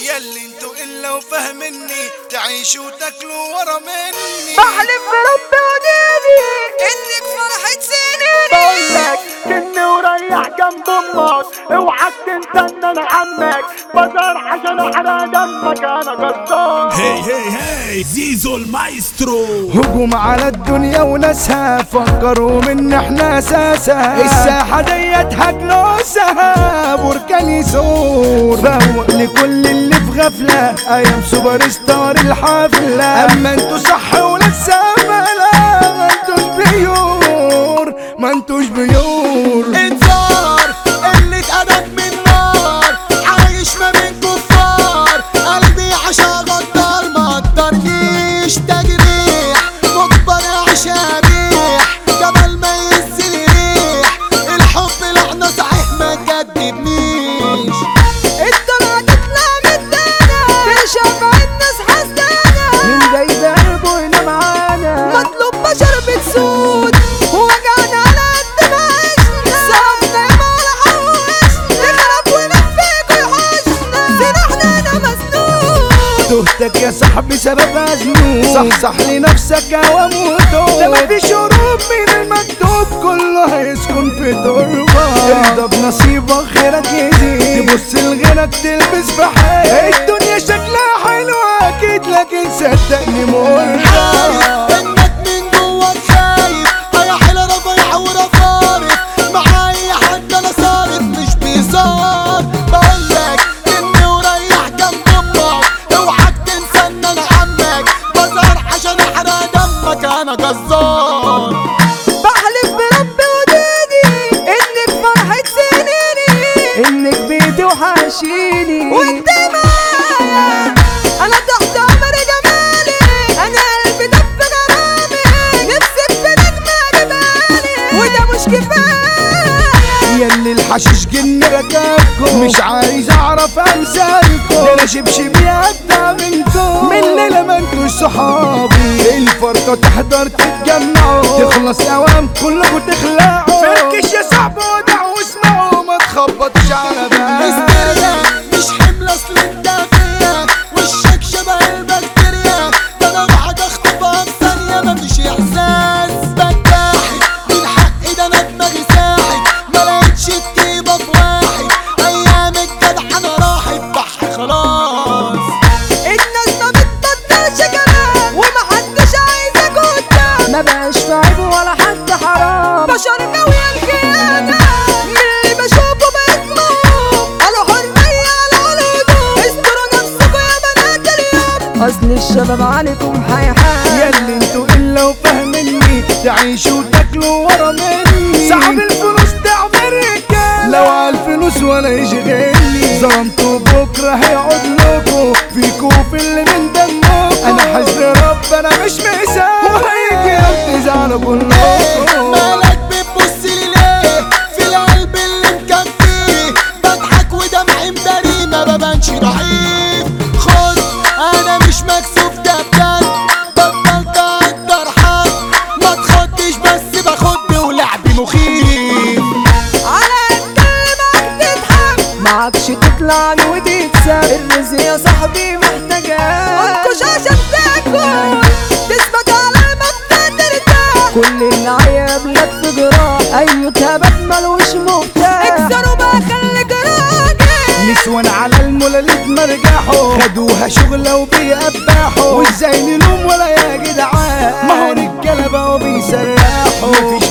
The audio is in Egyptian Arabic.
ياللي انتوا الا وفاهمني تعيشوا وتاكلوا ورا مني بحلف برب وديني انك فرحة سنيني بقولك كني وريح جنب امك اوعك تنسى ان انا عمك بزار عشان احرق دمك انا جزار هي هي هي زيزو المايسترو هجوم على الدنيا وناسها فكروا من احنا اساسها الساحة ديت هجلوسها بركان يزور فوق لكل اللي في غفلة ايام سوبر ستار الحفلة اما انتوا صح ولسه ملا ما انتوش بيور ما انتوش بيور انذار قلة ادب من نار عايش ما بين كفار قلبي عشا غدار ما قدرنيش تجريح مجبر اعيش ابيح جمال ما ينزل ريح الحب لعنة صحيح ما تجدبنيش الدلع تطلع مدانا تشوف الناس حسدانا من جاي دربه هنا معانا مطلوب بشر بتسود وجعنا على قد ما عشنا صرفنا ما على حوشنا نخرب ونفيك ويحوشنا سلاحنا انا مسنود تهتك يا صاحبي سبب أزمون صح صح لنفسك وموتو ده مفيش هروب من المكتوب كله هيسكن في تربة ارضى بنصيبك غيرك يزيد تبص لغيرك تلبس في حيل الدنيا شكلها حلو أكيد لكن صدقني مرة انك من جواك خايف اي حيلة رفيع ورفارف معايا حد انا صارف مش بيزار بقولك اني وريح جنب امك اوعك تنسى ان انا عمك بزار عشان احرق دمك انا جزار بحلف برب وديني انك فرحة سنيني إنك بيتي وحشيني وانت معايا انا تحت امر جمالي انا قلبي دف غرامي نفسك في نجمة جبالي وده مش كفاية ياللي الحشيش جن ركبكم مش عايز اعرف امثالكم انا شبشب يقطع منكم من ليلة ما انتوش صحابي الفرقة تحضر تتجمعوا تخلص اوام كلكم تخلعوا فركش يا صاحبي ودعوا واسمعوا ما تخبطش على بالي هستيريا مش حمل اصل انت فيا وشك شبه البكتيريا ده انا بعد اخطفها في ثانية مفيش احساس بتاحي من حقي ده انا دماغي ساحي ما لقيتش الطيبة في واحد ايام الجدع انا راحت بحر خلاص الناس ما بتبطلش كلام ومحدش عايزك قدام ما بقاش في عيب ولا حد حرام بشر قوية الخيانة من اللي بشوفه بيطلب قالوا حرية على الهدوء استروا نفسكوا يا بنات اليوم اصل الشباب عليكم حيحان ياللي انتوا الا وفاهمني تعيشوا وتاكلوا ورا مني صاحب الفلوس تعمل رجال لو على الفلوس ولا يشغلني ظلمتوا بكره هيقعد لكم فيكوا في اللي من دمكم انا حزن رب انا مش مسامح وهيجي يوم تزعلوا كلكم مالك بتبص لي ليه في القلب اللي مكفيه بضحك ودمعي مداري ما ببانش ضعيف خد انا مش مكسوف ده بجد بطلت اقدر حد ما تخدش بس باخد ولعبي مخيف على الكلمة تضحك معكش تطلع له وتكسب الرزق يا صاحبي محتاجاه منكوش عشان تاكل تثبت على المبدأ ترتاح كل اللي عيب في جراح ايوه تهبت ملوش مفتاح اكسروا بقى خليك راجل نسوان على المولد مرجحوا خدوها شغلة وبيقبحوا وازاي نلوم ولا يا جدعان ما هو رجالة بقوا بيسرحوا مفيش